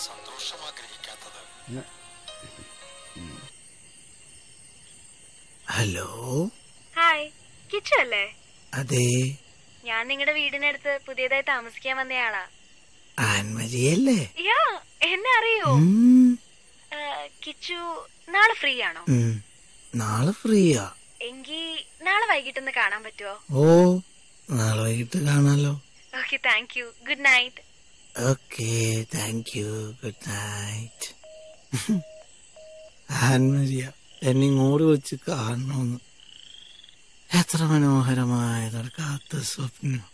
സന്തോഷം ആഗ്രഹിക്കാത്തത് hello hi Kichu അല്ലേ അതെ ഞാൻ നിങ്ങളുടെ വീടിനടുത്ത് പുതിയതായി താമസിക്കാൻ വന്നയാളാ ആൻമരിയല്ലേ യാ എന്നെ അറിയോ ഉം, ആ, കിച്ചു നാളെ ഫ്രീ ആണോ ഉം. നാളെ ഫ്രീയാ എങ്കി നാളെ വൈകിട്ടൊന്ന് കാണാൻ പറ്റുമോ ഓ നാളെ വൈകിട്ട് കാണാലോ okay thank you good night okay thank you good night Annmaria എന്നെ ഇങ്ങോട്ട് വിളിച്ച് കാണണമെന്ന് എത്ര മനോഹരമായ കാത്ത സ്വപ്നം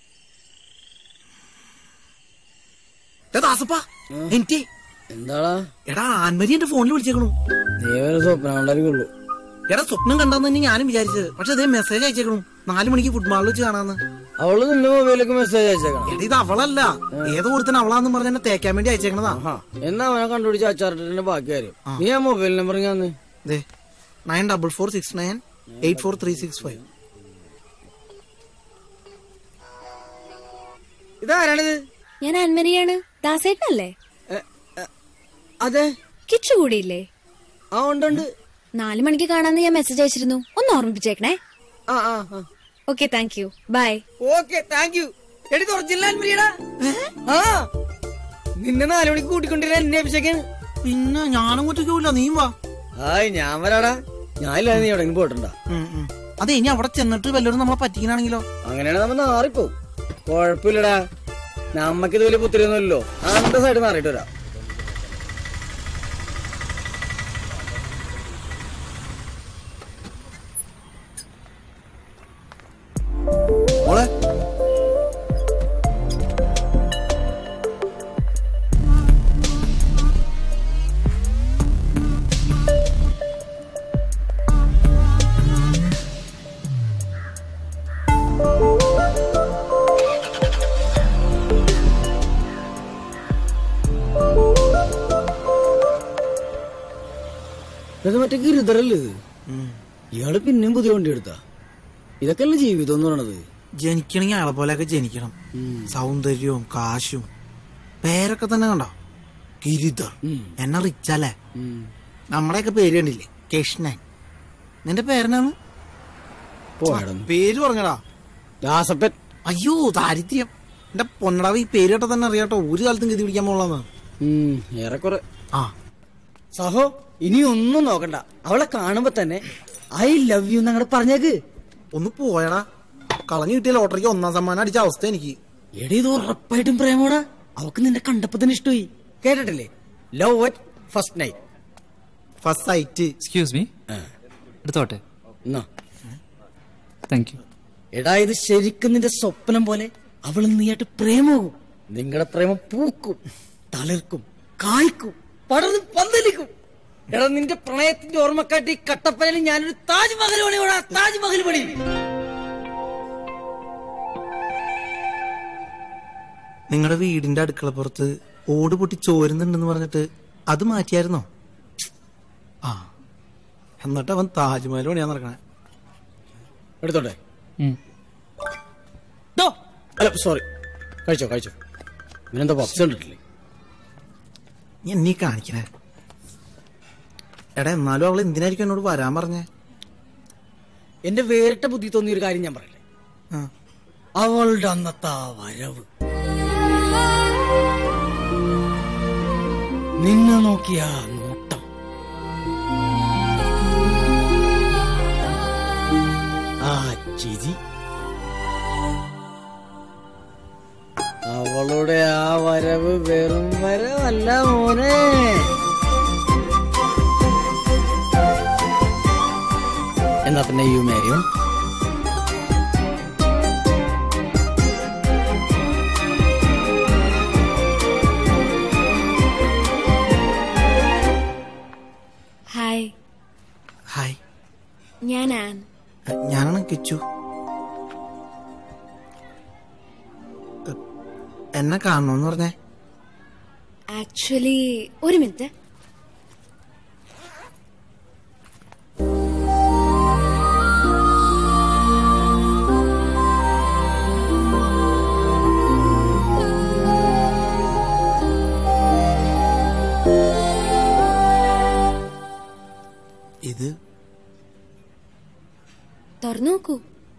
എനിക്ക് എന്താടാ എടാ ആൻമരി എന്റെ ഫോണിൽ വിളിച്ചേക്കണു നീ ഒരു സ്വപ്നം ഉണ്ടായിരിക്കുള്ളൂ എടാ സ്വപ്നം കണ്ടെന്ന് തന്നെ ഞാനും വിചാരിച്ചത് പക്ഷെ അതേ മെസ്സേജ് അയച്ചേക്കണു നാലു മണിക്ക് ഫുട്ബോളിൽ വെച്ച് കാണാന്ന് അവള് നിന്റെ മൊബൈലിലേക്ക് മെസ്സേജ് അയച്ചേക്കണം എടാ ഇത് അവളല്ല ഏതോ ഒരുത്തൻ അവളാന്ന് പറഞ്ഞ എന്നെ തേക്കാൻ വേണ്ടി അയച്ചേക്കണതാ ആഹാ എന്നാ അവനെ കണ്ടുപിടിച്ച് അച്ചാറിട്ടിന്റെ ബാക്കി കാര്യം നീ ആ മൊബൈൽ നമ്പർ ഞാൻ ദേ nine double four six nine eight four three six five ഇതാരാണിത് ഞാൻ അൻമരിയാണ് ദാസേട്ടനല്ലേ എ, എ, അതെ കിച്ചു കൂടിയില്ലേ ആ ഉണ്ട് ഉണ്ട് നാലു മണിക്ക് കാണാന്ന് ഞാൻ മെസ്സേജ് അയച്ചിരുന്നു ഒന്ന് ഓർമ്മിപ്പിച്ചേക്കണേ ആ ആ ആ okay thank you bye okay thank you എടി തുറച്ചില്ല ആ നിന്നെ നാലു മണിക്ക് കൂട്ടിക്കൊണ്ടിരുന്ന എന്നെ അഭിഷേകാണ് പിന്നെ ഞാനും കുറ്റിക്കൂല നീയും വാ ഹായ് ഞാൻ വരാടാ ഞാനില്ലാതെ നീ എവിടെയെങ്കിലും പോയിട്ടുണ്ടാ ഉം, ഉം. അതെ ഇനി അവിടെ ചെന്നിട്ട് വല്ലവരും നമ്മളെ പറ്റിക്കണാണെങ്കിലോ അങ്ങനെയാണെങ്കിൽ നമ്മ നാറിപ്പോവും കൊഴപ്പില്ലടാ നമ്മക്കിത് വലിയ പുത്തിരിയൊന്നുമല്ലോ അന്റെ സൈഡ് മാറിയിട്ട് വരാം മോളെ ഇത് മറ്റേ ഗിരിധറല്ലേ ഇത് ഇയാള് പിന്നെയും പുതിയ വണ്ടി എടുത്താ ഇതൊക്കെ അല്ലേ ജീവിതം എന്ന് പറയണത് ജനിക്കണമെങ്കിൽ ആളെ പോലെയൊക്കെ ജനിക്കണം സൗന്ദര്യവും കാശും പേരൊക്കെ തന്നെ കണ്ടോ ഗിരിധർ എന്നെ റിച്ചല്ലേ നമ്മുടെയൊക്കെ പേര് കണ്ടില്ലേ കൃഷ്ണൻ നിന്റെ പേരെന്നാണ് പോയടന്ന് പേര് പറഞ്ഞടാ ദാസപ്പൻ അയ്യോ ദാരിദ്ര്യം എന്റെ പൊന്നടാവ് ഈ പേര് കേട്ടാ തന്നെ അറിയാട്ടോ ഒരു കാലത്തും ഗതി പിടിക്കാൻ പോളാന്ന് ഉം, ഏറെക്കുറെ ആ സഹോ ഇനി ഒന്നും നോക്കണ്ട അവളെ കാണുമ്പോ തന്നെ ഐ ലവ് യു എന്നങ്ങടെ പറഞ്ഞേക്ക് ഒന്ന് പോയടാ കളഞ്ഞു കിട്ടിയ ലോട്ടറിക്ക് ഒന്നാം സമ്മാനം അടിച്ച അവസ്ഥ എനിക്ക് എടി ഇത് ഉറപ്പായിട്ടും പ്രേമോടാ അവക്ക് നിന്നെ കണ്ടപ്പോ തന്നെ ഇഷ്ടമായി കേട്ടിട്ടില്ലേ love at first night first sight excuse me എടുത്തോട്ടെ എന്നാ താങ്ക് യു എടാ ഇത് ശരിക്കും നിന്റെ സ്വപ്നം പോലെ അവൾ നീയായിട്ട് പ്രേമമാകും നിങ്ങളുടെ പ്രേമം പൂക്കും തളിർക്കും കായ്ക്കും പടർന്ന് പന്തലിക്കും എടാ നിന്റെ പ്രണയത്തിന്റെ ഓർമ്മക്കാട്ടി കട്ടപ്പനയിൽ ഞാനൊരു താജ്മഹൽ പണിയോടാ താജ്മഹൽ പണി നിങ്ങളുടെ വീടിന്റെ അടുക്കളപ്പുറത്ത് ഓട് പൊട്ടി ചോരുന്നുണ്ടെന്ന് പറഞ്ഞിട്ട് അത് മാറ്റിയായിരുന്നോ ആ എന്നിട്ട് അവൻ താജ്മഹൽ പണിയാൻ നടക്കണേ എടുത്തോട്ടെ ദോ. അല്ല സോറി കഴിച്ചോ കഴിച്ചോ ഇവനെന്താ പപ്സ് കണ്ടിട്ടില്ലേ നീ എന്നീ കാണിക്കണേ എടാ എന്നാലും അവൾ എന്തിനായിരിക്കും എന്നോട് വരാൻ പറഞ്ഞേ എന്റെ വേറിട്ട ബുദ്ധി തോന്നിയ ഒരു കാര്യം ഞാൻ പറയല്ലേ ആ. അവളുടെ അന്നത്തെ ആ വരവ് നിന്നെ നോക്കിയ ആ നോട്ടം ആ ചിരി അവളുടെ ആ വരവ് വെറും വരവല്ല മോനെ എന്നാ പിന്നെ യു മാരിയോ ഹായ് ഹായ് ഞാൻ ആൻ ഞാനാണ് കിച്ചു എ, എന്നെ കാണണമെന്ന് പറഞ്ഞേ ആക്ച്വലി ഒരു മിനിറ്റ് തുറന്നു നോക്കൂ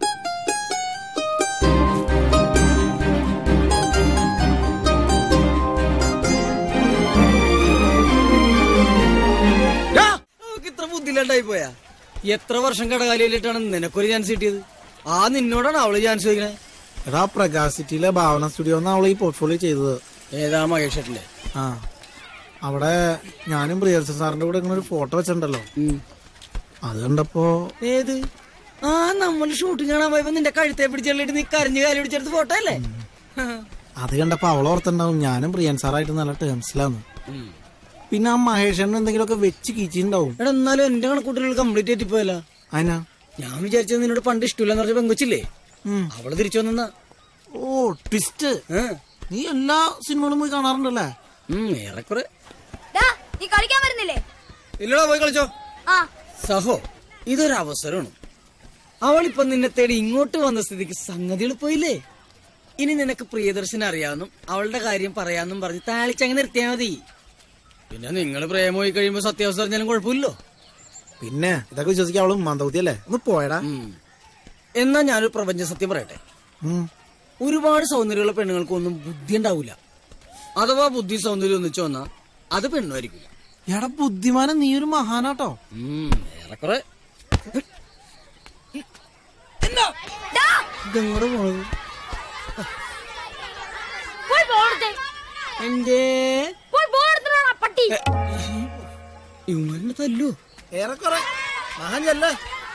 നമുക്ക് ഇത്ര ബുദ്ധിയില്ലാണ്ടായി പോയാ എത്ര വർഷം കടകാലിയിലിട്ടാണ് നിനക്കൊരു ചാൻസ് കിട്ടിയത് ആ നിന്നോടാണ് അവള് ചാൻസ് ചോദിക്കണേ എടാ പ്രകാശ് സിറ്റിയിലെ ഭാവന സ്റ്റുഡിയോ എന്നാ അവള് ഈ പോർട്ട്ഫോളിയോ ചെയ്തത് ഏതാ മഹേഷ് ഏട്ടന്റെ ആ അവിടെ ഞാനും പ്രിയർസൻ സാറിന്റെ കൂടെ ഇങ്ങനെ ഒരു ഫോട്ടോ വെച്ചിട്ടുണ്ടല്ലോ അത് കണ്ടപ്പോ ഏത് ആ നമ്മൾ ഷൂട്ടിംഗ് കാണാൻ പോയപ്പോ നിന്റെ കഴുത്തെ പിടിച്ചിട്ട് നീ കരഞ്ഞു കാലി പിടിച്ചെടുത്ത് ഫോട്ടോ അല്ലേ അത് കണ്ടപ്പോ അവൾ ഓർത്തുണ്ടാവും ഞാനും പ്രിയൻ സാറായിട്ട് നല്ല ടേംസിലാന്ന് പിന്നെ ആ മഹേഷന് എന്തെങ്കിലുമൊക്കെ വെച്ച് കീച്ചിണ്ടാവും എടാ എന്നാലും എന്റെ കണക്കൂട്ടലുകൾ കംപ്ലീറ്റ് ആയിട്ട് പോയല്ല അതിനാ ഞാൻ വിചാരിച്ചത് നിന്നോട് പണ്ട് ഇഷ്ടമില്ലെന്ന് പറഞ്ഞ പെങ്കൊച്ചില്ലേ ഉം. അവള് തിരിച്ചു വന്നാ ഓ ട്വിസ്റ്റ് നീ എല്ലാ സിനിമകളും പോയി കാണാറുണ്ടല്ലേ ഏറെക്കുറെ നീ കളിക്കാൻ വരുന്നില്ലേ ഇല്ലടാ പോയി കളിച്ചോ ആ സഹോ ഇതൊരു അവസരമാണ് അവളിപ്പൊ നിന്നെ തേടി ഇങ്ങോട്ട് വന്ന സ്ഥിതിക്ക് സംഗതികൾ പോയില്ലേ ഇനി നിനക്ക് പ്രിയദർശനം അറിയാമെന്നും അവളുടെ കാര്യം പറയാമെന്നും പറഞ്ഞ് താളിച്ചങ്ങ് നിർത്തിയാ മതി പിന്നെ നിങ്ങൾ പ്രേമമായി കഴിയുമ്പോ സത്യാവസ്ഥ അറിഞ്ഞാലും കുഴപ്പമില്ലല്ലോ പിന്നെ ഇതൊക്കെ വിശ്വസിക്കാൻ അവള് മന്ദബുദ്ധിയല്ലേ ഒന്ന് പോയടാ ഉം. എന്നാ ഞാനൊരു പ്രപഞ്ച സത്യം പറയട്ടെ ഉം. ഒരുപാട് സൗന്ദര്യമുള്ള പെണ്ണുങ്ങൾക്കൊന്നും ബുദ്ധി ഉണ്ടാവൂല അഥവാ ബുദ്ധി സൗന്ദര്യം ഒന്നിച്ചു വന്നാ അത് പെണ്ണുമായിരിക്കില്ല എടാ ബുദ്ധിമാനം നീ ഒരു മഹാനാട്ടോ ഉം, ഏറെക്കുറെ ഇതെങ്ങോട്ട് പോണത് പോയി പോണത്തെ എന്റെ പോയി പോണത്തിനാണ് പട്ടി ഇവന്മാരുടെ തല്ലോ ഏറെക്കുറെ മഹാൻ ചെല്ലേ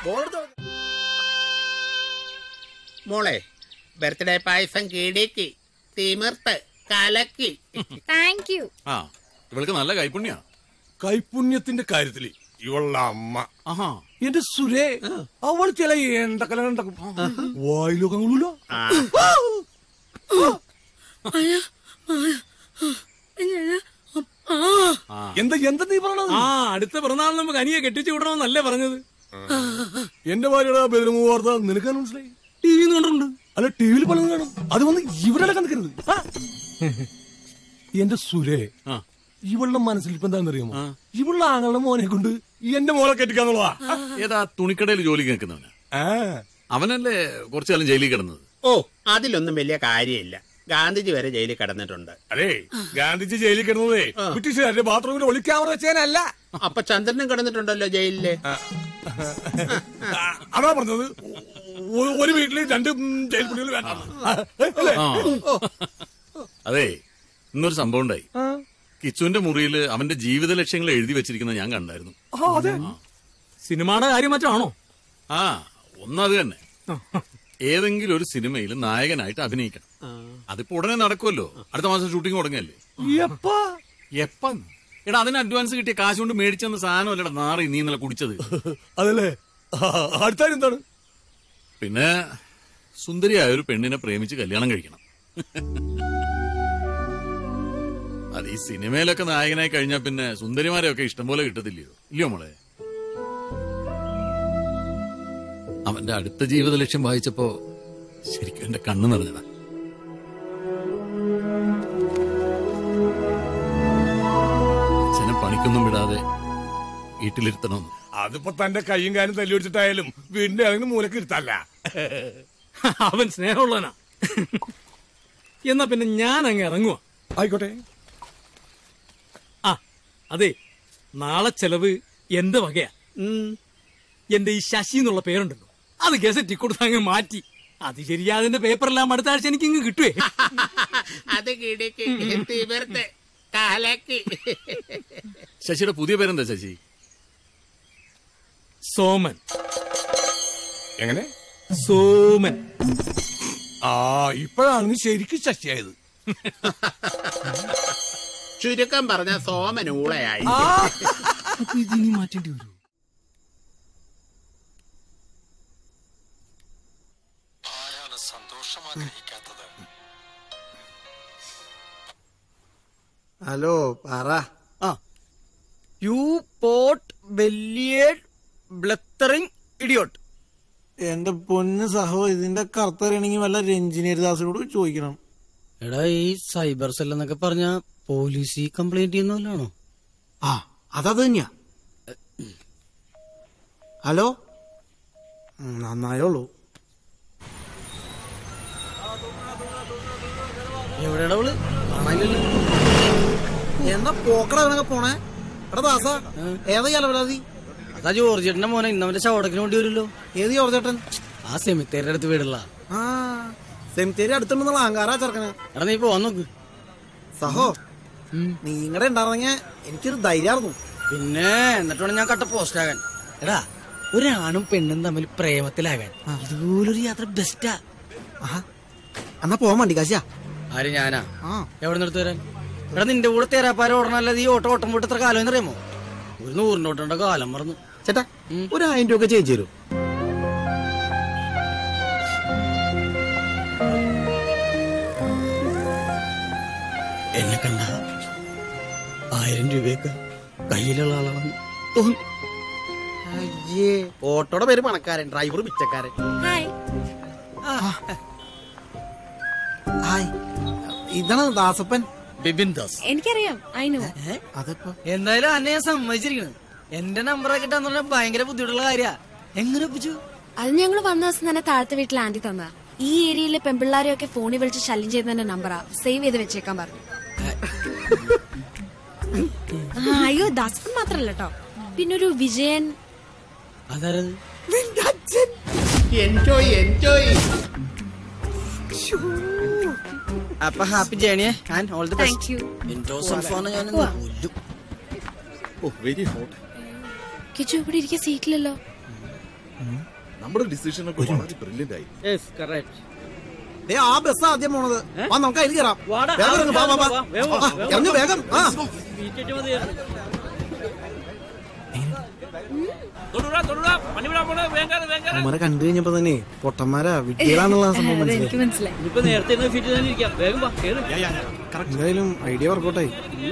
മോളെ ബർത്ത്ഡേ പായസം കീടിക്ക് തിമിർത്ത് കലക്കി താങ്ക് യു ആ ഇവൾക്ക് നല്ല കൈപ്പുണ്യാ കൈപുണ്യത്തിന്റെ കാര്യത്തില് ഇവളുടെ അമ്മ ആഹാ എന്റെ സുരേ അവൾ ചില എണ്ടക്കല ഉണ്ടാക്കും വായിലൊക്കെ കൊള്ളൂല എന്താ എന്താ നീ പറയണത് ആ അടുത്ത പിറന്നാൾ നമുക്ക് അനിയെ കെട്ടിച്ചു വിടണമെന്നല്ലേ പറഞ്ഞത് എന്റെ ഭാര്യയുടെ ബെദർമു വാർത്ത നിനക്ക് മനസ്സിലായി ടി വി കണ്ടിട്ടുണ്ട് അല്ല ടിവിയിൽ പലതും കാണും അത് വന്ന് ഇവിടെ കണ്ടിക്കരുത് എന്റെ സുരേ ആ. ഇവളുടെ മനസ്സിൽ ഇപ്പൊ എന്താണെന്നറിയാമോ ഇവളുടെ ആങ്ങളുടെ മോനെ കൊണ്ട് എന്റെ മോളെ കെട്ടിക്കാന്നുള്ളതാ ഏതാ തുണിക്കടയിൽ ജോലിക്ക് നിൽക്കുന്നവനാ ആ അവനല്ലേ കുറച്ചു കാലം ജയിലിൽ കിടന്നത് ഓ അതിലൊന്നും വലിയ കാര്യമില്ല ഗാന്ധിജി വരെ ജയിലിൽ കിടന്നിട്ടുണ്ട് അതെ ഗാന്ധിജി ജയിലിൽ കിടന്നതേ ബ്രിട്ടീഷുകാരുടെ ബാത്റൂമിൽ ഒളിക്യാമറ വെച്ചേനല്ല അപ്പൊ ചന്ദ്രനും കിടന്നിട്ടുണ്ടല്ലോ ജയിലില് അതാ പറഞ്ഞത് ഒ- ഒരു വീട്ടില് രണ്ട് ഉം, ജയിൽ പുള്ളികൾ വേണ്ട ആ അതെ ഇന്നൊരു സംഭവം ഉണ്ടായി കിച്ചുവിന്റെ മുറിയിൽ അവന്റെ ജീവിത ലക്ഷ്യങ്ങൾ എഴുതി വെച്ചിരിക്കുന്നത് ഞാൻ കണ്ടായിരുന്നു അതെ സിനിമയുടെ കാര്യം മറ്റാണോ ആ ഒന്നത് തന്നെ ഏതെങ്കിലും ഒരു സിനിമയിൽ നായകനായിട്ട് അഭിനയിക്കണം അതിപ്പോ ഉടനെ നടക്കുമല്ലോ അടുത്ത മാസം ഷൂട്ടിംഗ് തുടങ്ങല്ലേ എപ്പാ എപ്പ എടാ അതിന് അഡ്വാൻസ് കിട്ടിയ കാശ് കൊണ്ട് മേടിച്ചെന്ന സാധനം അല്ലടാ നാറി നീ ഇന്നലെ കുടിച്ചത് അതല്ലേ അടുത്ത എന്താണ് പിന്നെ സുന്ദരിയായ ഒരു പെണ്ണിനെ പ്രേമിച്ച് കല്യാണം കഴിക്കണം അത് ഈ സിനിമയിലൊക്കെ നായകനായി കഴിഞ്ഞാൽ പിന്നെ സുന്ദരിമാരെയൊക്കെ ഇഷ്ടംപോലെ കിട്ടത്തില്ലയോ ഇല്ലയോ മോളെ അവന്റെ അടുത്ത ജീവിത ലക്ഷ്യം വായിച്ചപ്പോ ശരിക്കും എന്റെ കണ്ണു നിറഞ്ഞതാ അച്ഛനെ പണിക്കൊന്നും വിടാതെ വീട്ടിലിരുത്തണമെന്ന് അതിപ്പോ തന്റെ കൈയും കാലും തല്ലി പിടിച്ചിട്ടായാലും വീടിന്റെ ഏതെങ്കിലും മൂലക്ക് ഇരുത്തല്ല അവൻ സ്നേഹമുള്ളവനാ എന്നാ പിന്നെ ഞാൻ അങ്ങ് ഇറങ്ങുക ആയിക്കോട്ടെ ആ അതെ നാളെ ചെലവ് എന്റെ വകയാ എന്റെ ഈ ശശി എന്നുള്ള പേരുണ്ടല്ലോ അത് ഗസറ്റി കൊടുത്ത് അങ്ങ് മാറ്റി അത് ശരിയാ അതിന്റെ പേപ്പറെല്ലാം അടുത്ത ആഴ്ച എനിക്ക് ഇങ്ങ് കിട്ടുവേ അത് കിടിക്ക് തിമിർത്ത് കലക്കി ശശിയുടെ പുതിയ പേരെന്താ ശശി സോമൻ എങ്ങനെ സോമൻ ആ ഇപ്പോഴാണ് നീ ശരിക്കും ശശിയായത് ചുരുക്കം പറഞ്ഞ സോമൻ ഊളയായി അപ്പൊ ഇതിനി മാറ്റേണ്ടി വരും ഹലോ പറ ആ യു പോട്ട് ബെല്ലിയേഡ് ബ്ലത്തറിങ് ഇഡിയോട്ട് എന്റെ പൊന്ന് സഹോ ഇതിന്റെ കറുത്തറിയണമെങ്കിൽ വല്ല രഞ്ജിനി ദാസിനോട് ചോദിക്കണം എടാ ഈ സൈബർ സെൽ എന്നൊക്കെ പറഞ്ഞ പോലീസ് കംപ്ലൈന്റ് ചെയ്യുന്നവല്ലാണോ ആ അതത് തന്നെയാ ഹലോ ഉം, നന്നായുള്ളൂ എവിടെയാണ് അവള് കാണാനില്ലല്ലോ എന്നാ പോക്കട അവനൊക്കെ പോണേ എടാ ദാസ ഏതാ അലവലാതി അതാ ജോർജേട്ടന്റെ മോനെ ഇന്നവന്റെ ശവടക്കിന് വേണ്ടി വരുമല്ലോ ഏത് ചോർച്ചേട്ടൻ ആ സെമിത്തേരുടെ അടുത്ത് വീടുള്ള ആ സെമിത്തേരി അടുത്തുണ്ടെന്നുള്ള അഹങ്കാരാ ചെറുക്കന് എടാ നീ പോവാൻ നോക്ക് സഹോ നീ ഇങ്ങടെ ഉണ്ടായിരുന്നെങ്കിൽ എനിക്കൊരു ധൈര്യമായിരുന്നു പിന്നെ എന്നിട്ട് വേണം ഞാൻ കട്ട പോസ്റ്റ് ആകാൻ എടാ ഒരാണും പെണ്ണും തമ്മിൽ പ്രേമത്തിലാകാൻ ഇതുപോലൊരു യാത്ര ബെസ്റ്റാ ആഹാ എന്നാ പോവാൻ വണ്ടി കാശാ ആര് ഞാനാ ആ എവിടെ നിർത്തി വരാൻ എടാ നിന്റെ കൂടെ തേരാപ്പാര ഓടണല്ലത് ഈ ഓട്ടം ഓട്ടം പോയിട്ട് എത്ര കാലം എന്നറിയാമോ ഒരു നൂറിന്റെ ഓട്ടണ്ട കാലം മറന്നു ചേട്ടാ ഒരു ആയിരം രൂപ ഒക്കെ ചേഞ്ച് തരൂ എന്നെ കണ്ട ആയിരം രൂപയൊക്കെ കയ്യിലുള്ള ആളാണെന്ന് തോന്നി അയ്യേ ഓട്ടോയുടെ പേര് പണക്കാരൻ ഡ്രൈവർ പിച്ചക്കാരൻ ഹായ് ഹായ് ഇതാണ് ദാസപ്പൻ ബിബിൻ ദാസ് എനിക്കറിയാം അയിനു അതിപ്പോ എന്തായാലും അന്നെ ഞാൻ സമ്മതിച്ചിരിക്കണ് എന്റെ നമ്പറൊക്കെ കിട്ടാന്ന് പറഞ്ഞാൽ ഭയങ്കര ബുദ്ധിമുട്ടുള്ള കാര്യ എങ്ങനെ ഒപ്പിച്ചു അത് ഞങ്ങൾ വന്ന ദിവസം തന്നെ താഴത്തെ വീട്ടിൽ ആന്റി തന്നതാ ഈ ഏരിയയിലെ പെമ്പിള്ളാരെയൊക്കെ ഫോണിൽ വിളിച്ച് ശല്യം ചെയ്യുന്നതിന്റെ നമ്പറാ സേവ് ചെയ്ത് വെച്ചേക്കാൻ പറഞ്ഞു ആ, അയ്യോ ദാസപ്പൻ മാത്രല്ല കേട്ടോ പിന്നൊരു വിജയൻ അതാരത് എൻജോയ് എൻജോയ് അപ്പൊ ഹാപ്പി ജേണിയെ and all the thank you ഇൻഡോ സംസ്ഥാനം ഞാൻ കൊല്ലും ഓ വെരി ഹോട്ട് കിച്ചു ഇവിടെ ഇരിക്കാൻ സീറ്റിലല്ലോ നമ്മുടെ ഡിസിഷൻ ഒക്കെ വളരെ ബ്രില്യന്റ് ആയി ദേ ആ ബസ് ആദ്യം പോണത് വാ നമുക്ക് അതിൽ കയറാം വേഗം ഇറങ്ങ്, വാ, വാ, വാ. ആ, ഇറങ്ങ് വേഗം ആ അവന്മാരെ കണ്ടു കഴിഞ്ഞപ്പോ തന്നെ പൊട്ടന്മാരാ വിട്ടികളാന്നുള്ള സംഭവം മനസ്സിലായി എനിക്ക് മനസ്സിലായി എന്തായാലും ഐഡിയ വർക്കൗട്ടായി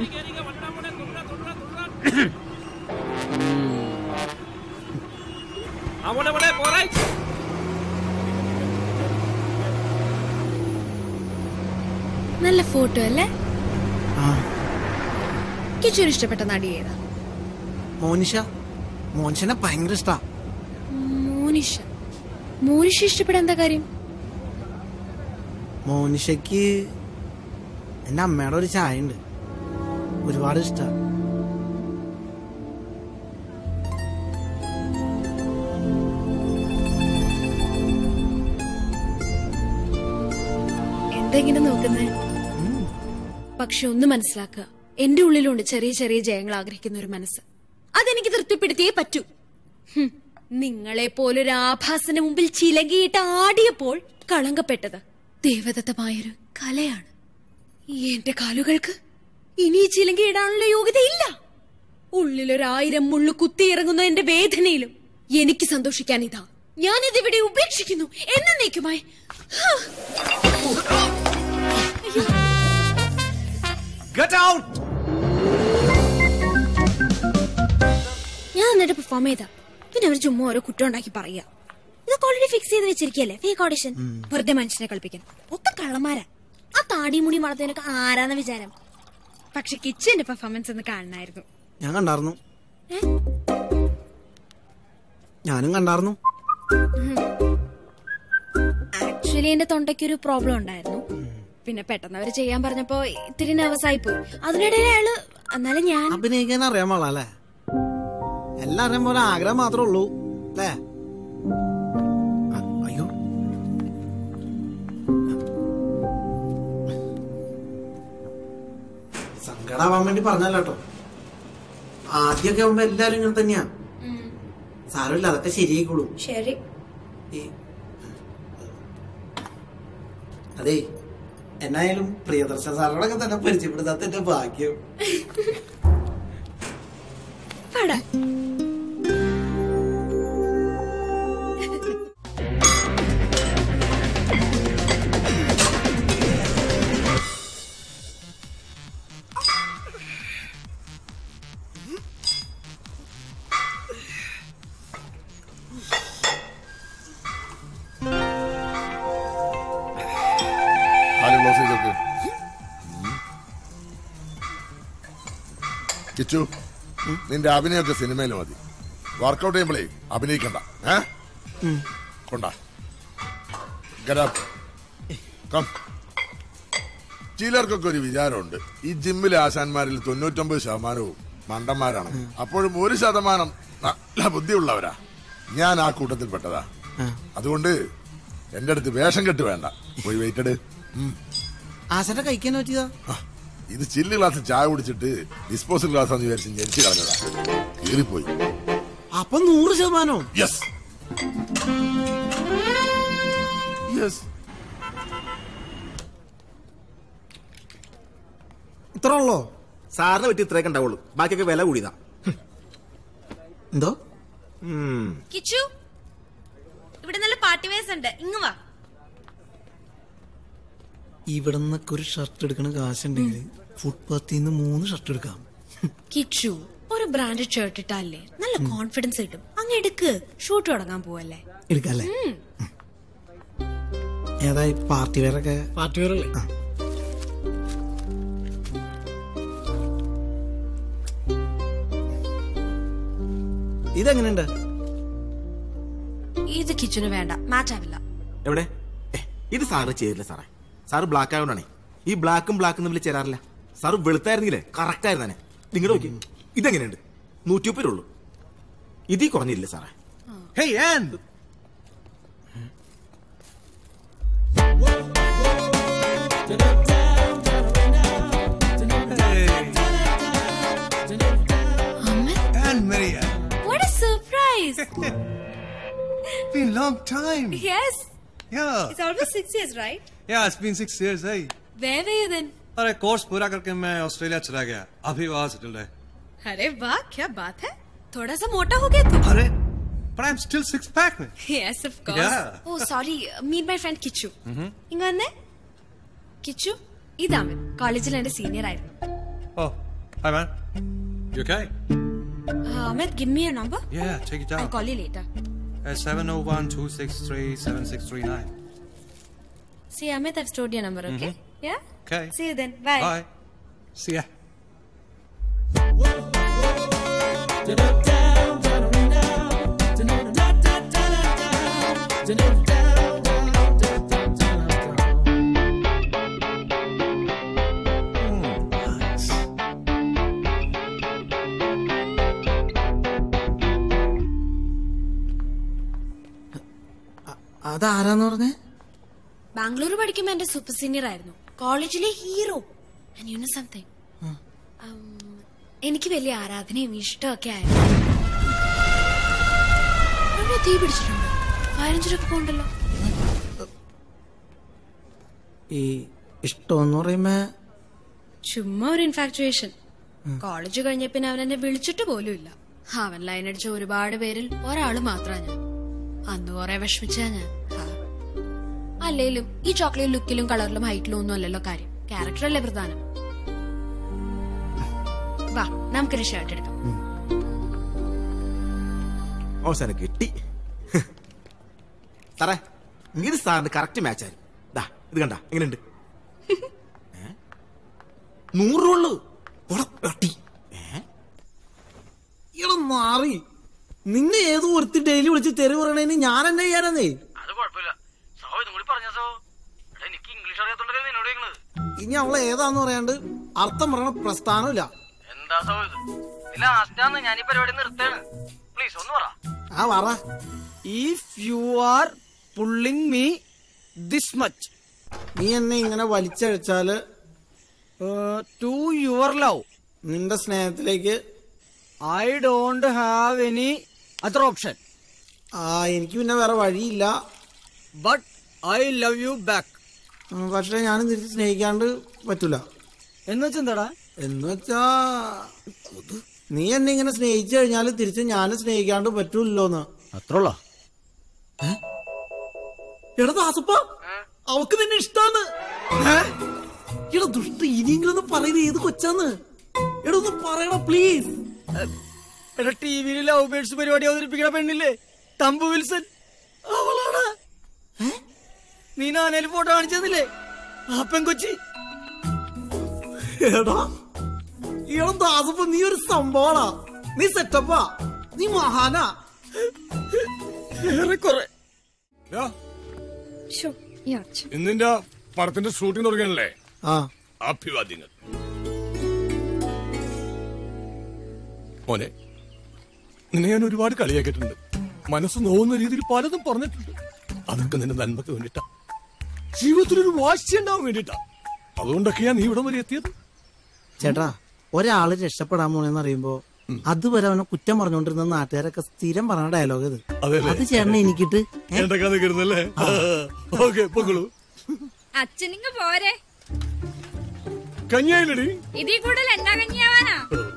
നല്ല ഫോട്ടോ അല്ലേ ആ കിച്ചുവിന് ഇഷ്ടപ്പെട്ട നടി ഏതാ മോനിഷ മോനിഷനെ ഭയങ്കര ഇഷ്ടാ മോനിഷ മോനിഷ ഇഷ്ടപ്പെടാൻ എന്താ കാര്യം മോനിഷയ്ക്ക് എന്റെ അമ്മയുടെ ഒരു ചായ ഉണ്ട് ഒരുപാട് ഇഷ്ടാ എന്താ ഇങ്ങനെ നോക്കുന്നേ പക്ഷെ ഒന്ന് മനസ്സിലാക്കുക എന്റെ ഉള്ളിലുണ്ട് ചെറിയ ചെറിയ ജയങ്ങൾ ആഗ്രഹിക്കുന്ന ഒരു മനസ്സ് അതെനിക്ക് തൃപ്തിപ്പെടുത്തിയേ പറ്റൂ ഹും, നിങ്ങളെ പോലൊരു ആഭാസന് മുമ്പിൽ ചിലകിയിട്ട് ആടിയപ്പോൾ കളങ്കപ്പെട്ടത് ദേവദത്തമായൊരു കലയാണ് എന്റെ കാലുകൾക്ക് ഇനി ഈ ചിലങ്കയിടാനുള്ള യോഗ്യതയില്ല ഉള്ളിലൊരായിരം മുള്ളു കുത്തിയിറങ്ങുന്ന എന്റെ വേദനയിലും എനിക്ക് സന്തോഷിക്കാൻ ഇതാ ഞാനിതിവിടെ ഉപേക്ഷിക്കുന്നു എന്നേക്കുമായി ഞാൻ എന്നിട്ട് പെർഫോം ചെയ്ത പിന്നെ അവർ ചുമ്മാ ഓരോ കുറ്റം ഉണ്ടാക്കി പറയാ ഇതൊക്കെ ഓൾറെഡി ഫിക്സ് ചെയ്ത് വെച്ചിരിക്കല്ലേ ഫേക്ക് ഓഡിഷൻ വെറുതെ മനുഷ്യനെ കളിപ്പിക്കാൻ ഒത്ത കള്ളന്മാരാ ആ താടി മുടി വളർത്തതിനൊക്കെ ആരാന്ന വിചാരം പക്ഷെ കിച്ചന്റെ പെർഫോമൻസ് ഒന്ന് കാണണമായിരുന്നു ഞാൻ കണ്ടായിരുന്നു ഏ? ഞാനും കണ്ടായിരുന്നു ആക്ച്വലി എന്റെ തൊണ്ടയ്ക്ക് ഒരു പ്രോബ്ലം ഉണ്ടായിരുന്നു പിന്നെ പെട്ടെന്ന് അവര് ചെയ്യാൻ പറഞ്ഞപ്പോ ഇത്തിരി നെർവസ് ആയി പോയി അതിനിടയിൽ അയാള് എന്നാലും ഞാൻ അഭിനയിക്കാൻ അറിയാൻ പാടില്ല അല്ലേ എല്ലാം അറിയാൻ പോലെ ആഗ്രഹം മാത്രമേ ഉള്ളൂ അല്ലേ അ- അയ്യോ സങ്കടാവാൻ വേണ്ടി പറഞ്ഞല്ല കേട്ടോ ആദ്യമൊക്കെ ആവുമ്പോ എല്ലാരും ഇങ്ങനെ തന്നെയാ സാരമില്ല അതൊക്കെ ശരിയായിക്കോളൂ ശരി ഈ അതെ എന്നായാലും പ്രിയദർശൻ സാറിനോടൊക്കെ തന്നെ പരിചയപ്പെടുത്താത്ത എന്റെ ഭാഗ്യം പാടാ ആരും ക്ലോസ് ചെയ്തോക്ക് കിച്ചു നിന്റെ അഭിനയൊക്കെ സിനിമയിൽ മതി വർക്കൗട്ട് ചെയ്യുമ്പോഴേ അഭിനയിക്കണ്ട ഏ കൊണ്ടാ Get up. Come. ചിലർക്കൊക്കെ ഒരു വിചാരമുണ്ട് ഈ ജിമ്മിലെ ആശാന്മാരിൽ തൊണ്ണൂറ്റൊമ്പത് ശതമാനവും മണ്ടന്മാരാണ് അപ്പോഴും ഒരു ശതമാനം നല്ല ബുദ്ധിയുള്ളവരാ ഞാൻ ആ കൂട്ടത്തിൽപ്പെട്ടതാ അതുകൊണ്ട് എന്റെ അടുത്ത് വേഷം കെട്ട് വേണ്ട പോയി വെയിറ്റഡ് ആശാന്റെ കഴിക്കാൻ പറ്റിയതാ ഇത് ചില്ല് ഗ്ലാസ് ചായ കുടിച്ചിട്ട് ഡിസ്പോസൽ ഗ്ലാസ് എന്ന് വിചാരിച്ച് ഞെരിച്ചു കളഞ്ഞതാ കീറിപ്പോയി അപ്പൊ നൂറ് ശതമാനോ യെസ് യെസ് ഇത്ര ഉള്ളോ സാറിന് പറ്റി ഇത്രയൊക്കെ ഉണ്ടാവുള്ളൂ ബാക്കിയൊക്കെ വില കൂടിയതാ എന്തോ കിച്ചു ഇവിടെ നല്ല പാർട്ടി വേസ് ഉണ്ട് ഇങ്ങ് വാ ഇവിടെ നിന്നൊക്കെ ഒരു ഷർട്ട് എടുക്കണ കാശുണ്ടെങ്കിൽ ഫുട്പാത്തിൽ നിന്ന് മൂന്ന് ഷർട്ട് എടുക്കാം കിച്ചു ഒരു ബ്രാൻഡഡ് ഷർട്ട് ഇട്ടാലേ നല്ല കോൺഫിഡൻസ് കിട്ടും അങ്ങ് എടുക്ക് ഷൂട്ട് തുടങ്ങാൻ പോവല്ലേ എടുക്കല്ലേ ഏതായി പാർട്ടി വെയറൊക്കെ പാർട്ടി വെയർ അല്ലേ ഇതെങ്ങനെയുണ്ട് ഇത് കിച്ചുന് വേണ്ട മാച്ച് ആവില്ല എവിടെ ഏ, ഇത് സാറ് ചേരില്ല സാറേ സാറ് ബ്ലാക്ക് ആയതുകൊണ്ടാണേ ഈ ബ്ലാക്കും ബ്ലാക്കും തമ്മിൽ ചേരാറില്ല സാറ് വെളുത്തായിരുന്നെങ്കിലേ കറക്റ്റ് ആയിരുന്നെ നിങ്ങൾ നോക്കി ഇതെങ്ങനെയുണ്ട് നൂറ്റി മുപ്പത് ഉള്ളൂ ഇതിൽ കുറഞ്ഞില്ല സാറേ Hey, Ann! Ann Maria. What a surprise! Been a long time. yes, Yeah. It's almost six years, right? Yeah, it's been six years, hey. where were you then? अरे कोर्स पूरा करके मैं ऑस्ट्रेलिया चला गया अभी वहां सेटल्ड है अरे वाह क्या बात है थोड़ा सा मोटा हो गया तू अरे but I'm still six pack में yes of course Yeah. oh sorry meet my friend Kichu Mhm. ഇങ്ങ വന്നേ കിച്ചു ഇത് അമിത് കോളേജിൽ എന്റെ സീനിയർ ആയിരുന്നു Oh, hi man. You okay? Amit give me your number Yeah, check it I out. Call you later Uh, 701-263-7639. See Amit I've stored your number okay yeah Okay. see you then bye Bye. See ya. അതാരാന്ന് പറഞ്ഞേ ബാംഗ്ലൂർ പഠിക്കുമ്പോ എന്റെ super senior ആയിരുന്നു കോളേജിലെ hero you know something എനിക്ക് വലിയ ആരാധനയും ഇഷ്ടമൊക്കെ ആയിരുന്നു എവിടെ തീ പിടിച്ചിട്ടുണ്ടോ പതിനഞ്ചിലൊക്കെ പോണ്ടല്ലോ ഈ ഇഷ്ടമെന്ന് പറയുമ്പോ ചുമ്മാ ഒരു ഇൻഫാക്ച്വേഷൻ കോളേജ് കഴിഞ്ഞ പിന്നെ അവൻ എന്നെ വിളിച്ചിട്ട് പോലും ഇല്ല അവൻ ലൈൻ അടിച്ച ഒരുപാട് പേരിൽ ഒരാള് മാത്രാ ഞാൻ അന്ന് കുറെ വിഷമിച്ചാ ഞാൻ ഹാ. അല്ലേലും ഈ ചോക്ലേറ്റ് ലുക്കിലും കളറിലും ഹൈറ്റിലും ഒന്നും അല്ലല്ലോ കാര്യം ക്യാരക്ടർ അല്ലേ പ്രധാനം വാ നമുക്കൊരു ഷർട്ട് എടുക്കാം അവസാനം കിട്ടി സാറേ ഇത് സാറിന് കറക്റ്റ് മാച്ച് ആയിരുന്നു ദാ ഇത് കണ്ട എങ്ങനെയുണ്ട് ഏ? നൂറ് രൂപ ഉള്ളൂ ഇട മാറി നിന്നെ ഏതോ ഒരുത്തി ഡെയിലി വിളിച്ച് തെറി പറയണേന് ഞാൻ എന്നെ ചെയ്യാനെന്നേ അത് കുഴപ്പമില്ല സോ ഇതും കൂടി പറഞ്ഞ സോ എടാ എനിക്ക് ഇംഗ്ലീഷ് അറിയാത്തോണ്ടല്ലേ നിന്നോട് ചോദിക്കണത് ഇനി അവളെ ഏതാന്ന് പറയാണ്ട് അർത്ഥം പറയണ പ്രസ്ഥാനമില്ല എന്താ സോ ഇത് ഇല്ല ലാസ്റ്റാന്ന് ഞാൻ ഈ പരിപാടി നിർത്തേണ് പ്ലീസ് ഒന്ന് പറ ആ പറ if you are pulling me this much നീ എന്നെ ഇങ്ങനെ വലിച്ചഴിച്ചാല് ടു യുവർ ലവ് നിന്റെ സ്നേഹത്തിലേക്ക് I don't have any other option ആ എനിക്ക് പിന്നെ വേറെ വഴിയില്ല but I love you back പക്ഷെ ഞാനും തിരിച്ച് സ്നേഹിക്കാണ്ട് പറ്റൂല എന്ന് വെച്ചെന്താടാ എന്ന് വെച്ചാ നീ എന്നെ ഇങ്ങനെ സ്നേഹിച്ചു കഴിഞ്ഞാല് തിരിച്ച് ഞാനും സ്നേഹിക്കാണ്ട് പറ്റൂല്ലോന്ന് അത്രയുള്ള എടാ ദാസപ്പ അവക്ക് നിന്നെ ഇഷ്ടാന്ന് ഏ? എടാ ദുഷ്ട ഇനിയെങ്കിലും ഒന്ന് പറയുന്നത് ഏത് കൊച്ചാന്ന് എടാ ഒന്ന് പറയടാ പ്ലീസ് എടാ ടി വിയിൽ ലവ് ബേഡ്സ് പരിപാടി അവതരിപ്പിക്കണ പെണ്ണില്ലേ തമ്പു വിൽസൺ അവളാണ് നീ നാനേല് ഫോട്ടോ കാണിച്ചതില്ലേ ആ പെൺകൊച്ചി എടാ എടാ ദാസപ്പ നീ ഒരു സംഭവമാടാ നീ സെറ്റപ്പാ നീ മഹാനാ ഏറെക്കുറെ യാ, ശോ, ഈ അച്ഛൻ ഇന്നിന്റെ പടത്തിന്റെ ഷൂട്ടിംഗ് തുടങ്ങിയല്ലേ ആ അഭിവാദ്യങ്ങൾ മോനെ നിന്നെ ഞാൻ ഒരുപാട് കളിയാക്കിയിട്ടുണ്ട് മനസ്സ് നോവുന്ന രീതിയിൽ പലതും പറഞ്ഞിട്ടുണ്ട് അതൊക്കെ നിന്റെ നന്മക്ക് വേണ്ടിട്ടാ ജീവിതത്തിലൊരു വാശി ഉണ്ടാവാൻ വേണ്ടിട്ടാ അതുകൊണ്ടൊക്കെയാ നീ ഇവിടം വരെ എത്തിയത് ചേട്ടാ ഒരാള് രക്ഷപ്പെടാൻ പോണെന്ന് അറിയുമ്പോ അതുവരെ അവനെ കുറ്റം പറഞ്ഞുകൊണ്ടിരുന്ന നാട്ടുകാരൊക്കെ സ്ഥിരം പറഞ്ഞ ഡയലോഗ് ഇത് അതെല്ലേ? അത് ചേട്ടനെ എനിക്കിട്ട് എന്തൊക്കെ നിൽക്കുന്നല്ലേ ഓക്കെ പൊക്കളൂ അച്ഛനിങ്ങ് പോരെ കഞ്ഞിയായില്ലടി ഇതിൽ കൂടുതൽ എന്നാ കഞ്ഞിയാവാനാ